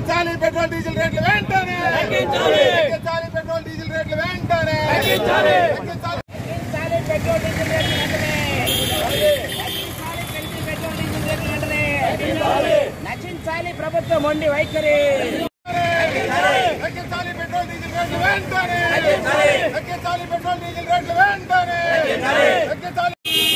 తగ్గించాలి petrol diesel రేట్లు వెంటనే తగ్గించాలి పెట్రోల్ డీజిల్ రేట్లు వెంటనే తగ్గించాలి తగ్గించాలి పెట్రోల్ డీజిల్ రేట్లు వెంటనే తగ్గించాలి పెంచి పెట్రోల్ డీజిల్ రేట్లు వెంటనే నశించాలి ప్రభుత్వం మొండి వైఖరి తగ్గించాలి పెట్రోల్ డీజిల్ రేట్లు వెంటనే తగ్గించాలి పెట్రోల్ డీజిల్ రేట్లు వెంటనే తగ్గించాలి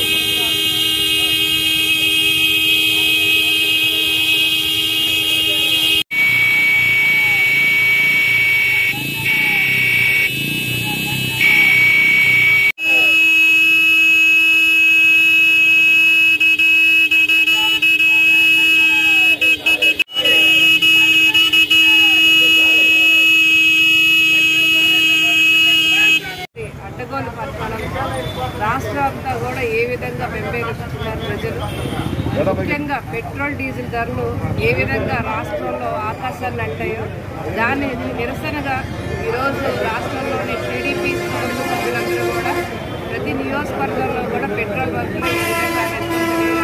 అడ్డగోలు పరిపాలనతో రాష్ట్రం అంతా కూడా ఏ విధంగా వెంబేరుస్తున్నారు ప్రజలు ముఖ్యంగా పెట్రోల్ డీజిల్ ధరలు ఏ విధంగా రాష్ట్రంలో ఆకాశాన్ని అంటాయో దాన్ని నిరసనగా ఈరోజు రాష్ట్రంలోని టీడీపీ కుటుంబ సభ్యులందరూ కూడా ప్రతి నియోజకవర్గంలో కూడా పెట్రోల్ బంకులు ఈ విధంగా నిరసన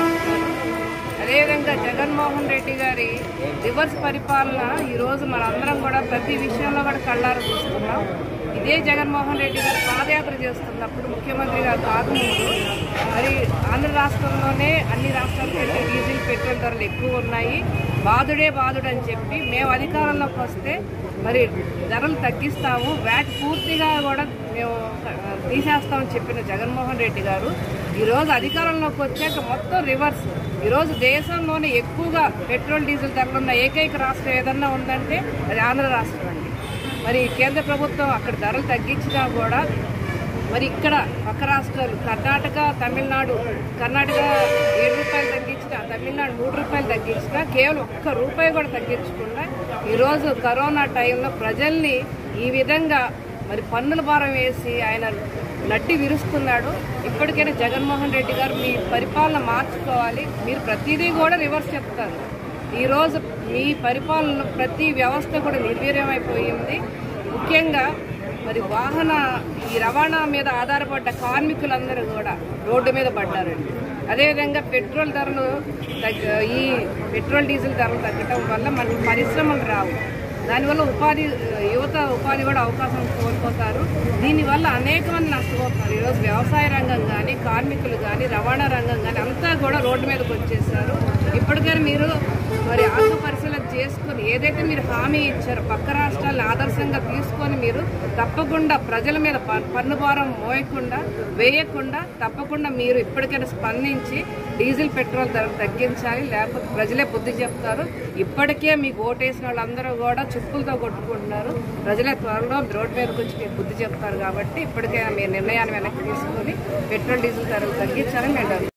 అదేవిధంగా జగన్మోహన్ రెడ్డి గారి రివర్స్ పరిపాలన ఈరోజు మనందరం కూడా ప్రతి విషయంలో కూడా కళ్ళారు చూస్తున్నాం ఇదే జగన్మోహన్ రెడ్డి గారు పాదయాత్ర చేస్తున్నప్పుడు ముఖ్యమంత్రి గారు కాకముందు మరి ఆంధ్ర రాష్ట్రంలోనే అన్ని రాష్ట్రాల కంటే డీజిల్ పెట్రోల్ ధరలు ఎక్కువ ఉన్నాయి బాధుడే బాధుడు అని చెప్పి మేము అధికారంలోకి వస్తే మరి ధరలు తగ్గిస్తాము వ్యాట్ పూర్తిగా కూడా మేము తీసేస్తామని చెప్పిన జగన్మోహన్ రెడ్డి గారు ఈరోజు అధికారంలోకి వచ్చాక మొత్తం రివర్స్ ఈరోజు దేశంలోనే ఎక్కువగా పెట్రోల్ డీజిల్ ధరలు ఉన్న ఏకైక రాష్ట్రం ఏదన్నా ఉందంటే అది ఆంధ్ర రాష్ట్రం అండి మరి కేంద్ర ప్రభుత్వం అక్కడ ధరలు తగ్గించినా కూడా మరి ఇక్కడ పక్క రాష్ట్రాలు కర్ణాటక తమిళనాడు కర్ణాటక ఏడు రూపాయలు తగ్గించిన తమిళనాడు మూడు రూపాయలు తగ్గించిన కేవలం ఒక్క రూపాయి కూడా తగ్గించకుండా ఈరోజు కరోనా టైంలో ప్రజల్ని ఈ విధంగా మరి పన్నుల భారం వేసి ఆయన నడ్డి విరుస్తున్నాడు ఇప్పటికైనా జగన్మోహన్ రెడ్డి గారు మీ పరిపాలన మార్చుకోవాలి మీరు ప్రతిదీ కూడా రివర్స్ చెప్తారు ఈరోజు మీ పరిపాలన ప్రతి వ్యవస్థ కూడా నిర్వీర్యమైపోయింది ముఖ్యంగా మరి వాహన ఈ రవాణా మీద ఆధారపడ్డ కార్మికులందరూ కూడా రోడ్డు మీద పడ్డారండి అదేవిధంగా పెట్రోల్ ధరలు తగ్గ ఈ పెట్రోల్ డీజిల్ ధరలు తగ్గటం వల్ల మనకి పరిశ్రమలు రావు దానివల్ల ఉపాధి యువత ఉపాధి కూడా అవకాశం కోల్పోతారు దీనివల్ల అనేక మంది నష్టపోతున్నారు ఈరోజు వ్యవసాయ రంగం కానీ కార్మికులు కానీ రవాణా రంగం కానీ అంతా కూడా రోడ్డు మీదకి వచ్చేసారు ఇప్పటికైనా మీరు మరి ఆత్మ పరిశీలన చేసుకొని ఏదైతే మీరు హామీ ఇచ్చారో పక్క రాష్ట్రాలను ఆదర్శంగా తీసుకొని మీరు తప్పకుండా ప్రజల మీద ప- పన్ను భారం మోయకుండా వేయకుండా తప్పకుండా మీరు ఇప్పటికైనా స్పందించి డీజిల్ పెట్రోల్ ధర తగ్గించాలి లేకపోతే ప్రజలే బుద్ధి చెప్తారు ఇప్పటికే మీకు ఓటేసిన వాళ్ళందరూ కూడా చుప్పులతో కొట్టుకుంటున్నారు ప్రజలే త్వరలో రోడ్డు మీదకి వచ్చి మీకు బుద్ధి చెప్తారు కాబట్టి ఇప్పటికే మీ నిర్ణయాన్ని వెనక్కి తీసుకొని పెట్రోల్ డీజిల్ ధరలు తగ్గించాలని మేము